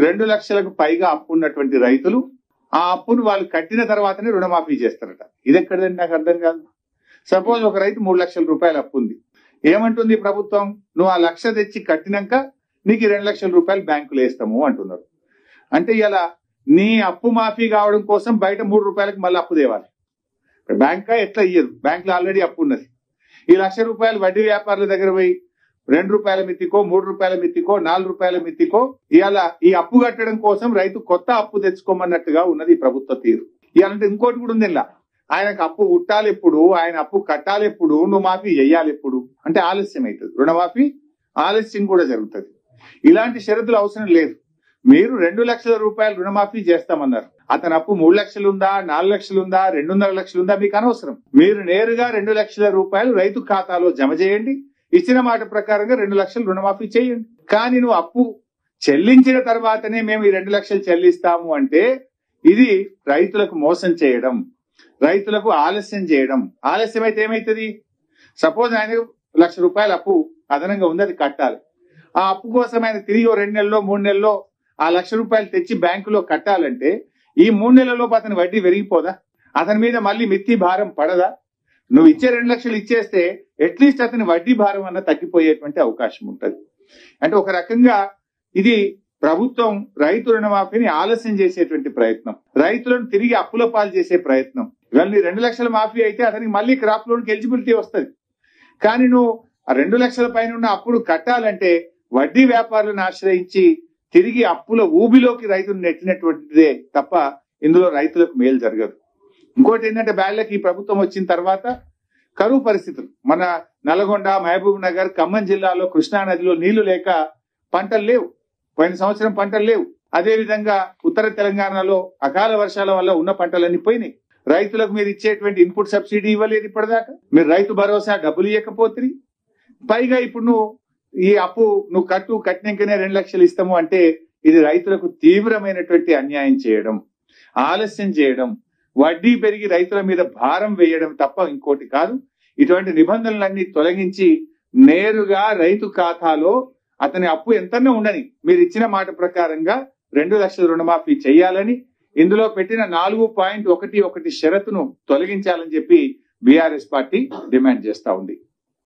రెండు లక్షలకు పైగా అప్పు ఉన్నటువంటి రైతులు ఆ అప్పును వాళ్ళు కట్టిన తర్వాతనే రుణమాఫీ చేస్తారట ఇది ఎక్కడదండి నాకు అర్థం కాదు సపోజ్ ఒక రైతు మూడు లక్షల రూపాయలు అప్పు ఉంది ఏమంటుంది ప్రభుత్వం నువ్వు ఆ లక్ష తెచ్చి కట్టినాక నీకు ఈ రెండు లక్షల రూపాయలు బ్యాంకులో వేస్తాము అంటున్నారు అంటే ఇలా నీ అప్పు మాఫీ కావడం కోసం బయట మూడు రూపాయలకు మళ్ళీ అప్పు తేవాలి బ్యాంకా ఎట్లా ఇయ్యదు బ్యాంకులో ఆల్రెడీ అప్పు ఉన్నది ఈ లక్ష రూపాయలు వడ్డీ వ్యాపారుల దగ్గర పోయి రెండు రూపాయల మిత్తికో మూడు రూపాయల మిత్తికో నాలుగు రూపాయల మిత్తికో ఇవాళ ఈ అప్పు కట్టడం కోసం రైతు కొత్త అప్పు తెచ్చుకోమన్నట్టుగా ఉన్నది ఈ ప్రభుత్వ తీరు ఇవాళ ఇంకోటి కూడా ఉంది ఇలా ఆయనకు అప్పు ఉట్టాలి ఎప్పుడు ఆయన అప్పు కట్టాలి ఎప్పుడు నువ్వు మాఫీ చెయ్యాలి ఎప్పుడు అంటే ఆలస్యం అవుతుంది రుణమాఫీ ఆలస్యం కూడా జరుగుతుంది ఇలాంటి షరతులు అవసరం లేదు మీరు రెండు లక్షల రూపాయలు రుణమాఫీ చేస్తామన్నారు అతని అప్పు మూడు లక్షలు ఉందా నాలుగు లక్షలు ఉందా రెండున్నర లక్షలు ఉందా మీకు అనవసరం మీరు నేరుగా రెండు లక్షల రూపాయలు రైతు ఖాతాలో జమ చేయండి ఇచ్చిన మాట ప్రకారంగా రెండు లక్షలు రుణమాఫీ చేయండి కానీ నువ్వు అప్పు చెల్లించిన తర్వాతనే మేము ఈ రెండు లక్షలు చెల్లిస్తాము అంటే ఇది రైతులకు మోసం చేయడం రైతులకు ఆలస్యం చేయడం ఆలస్యం అయితే ఏమైతుంది సపోజ్ ఆయన లక్ష రూపాయల అప్పు అదనంగా ఉంది అది కట్టాలి ఆ అప్పు కోసం ఆయన తిరిగి ఓ రెండు నెలల్లో మూడు నెలల్లో ఆ లక్ష రూపాయలు తెచ్చి బ్యాంకులో కట్టాలంటే ఈ మూడు నెలల్లోపు అతని వడ్డీ పెరిగిపోదా అతని మీద మళ్ళీ మిత్తి భారం పడదా నువ్వు ఇచ్చే రెండు లక్షలు ఇచ్చేస్తే అట్లీస్ట్ అతని వడ్డీ భారం అన్న తగ్గిపోయేటువంటి అవకాశం ఉంటది అంటే ఒక రకంగా ఇది ప్రభుత్వం రైతు రుణమాఫీని ఆలస్యం చేసేటువంటి ప్రయత్నం రైతులను తిరిగి అప్పుల పాలు చేసే ప్రయత్నం ఇవాళ నీ రెండు లక్షల మాఫీ అయితే అతనికి మళ్ళీ క్రాప్ లోన్కి ఎలిజిబిలిటీ వస్తుంది కానీ నువ్వు ఆ రెండు లక్షల పైన ఉన్న అప్పుడు కట్టాలంటే వడ్డీ వ్యాపారులను ఆశ్రయించి తిరిగి అప్పుల ఊబిలోకి రైతును నెట్టినటువంటిదే తప్ప ఇందులో రైతులకు మేలు జరగదు ఇంకోటి ఏంటంటే బ్యాళ్ళకి ఈ ప్రభుత్వం వచ్చిన తర్వాత కరువు పరిస్థితులు మన నల్గొండ మహబూబ్ నగర్ ఖమ్మం జిల్లాలో కృష్ణా నదిలో నీళ్లు లేక పంటలు లేవు పోయిన సంవత్సరం పంటలు లేవు అదే విధంగా ఉత్తర తెలంగాణలో అకాల వర్షాల వల్ల ఉన్న పంటలన్నీ పోయినాయి రైతులకు మీరు ఇచ్చేటువంటి ఇన్పుట్ సబ్సిడీ ఇవ్వలేదు ఇప్పటిదాకా మీరు రైతు భరోసా డబ్బులు ఇవ్వకపోతే పైగా ఇప్పుడు నువ్వు ఈ అప్పు నువ్వు కట్టు కట్టినాకనే రెండు లక్షలు ఇస్తాము అంటే ఇది రైతులకు తీవ్రమైనటువంటి అన్యాయం చేయడం ఆలస్యం చేయడం వడ్డీ పెరిగి రైతుల మీద భారం వేయడం తప్ప ఇంకోటి కాదు ఇటువంటి నిబంధనలన్నీ తొలగించి నేరుగా రైతు ఖాతాలో అతని అప్పు ఎంతనే ఉండని మీరు ఇచ్చిన మాట ప్రకారంగా రెండు లక్షల రుణమాఫీ చేయాలని ఇందులో పెట్టిన నాలుగు పాయింట్ ఒకటి ఒకటి షరతును తొలగించాలని చెప్పి బీఆర్ఎస్ పార్టీ డిమాండ్ చేస్తా ఉంది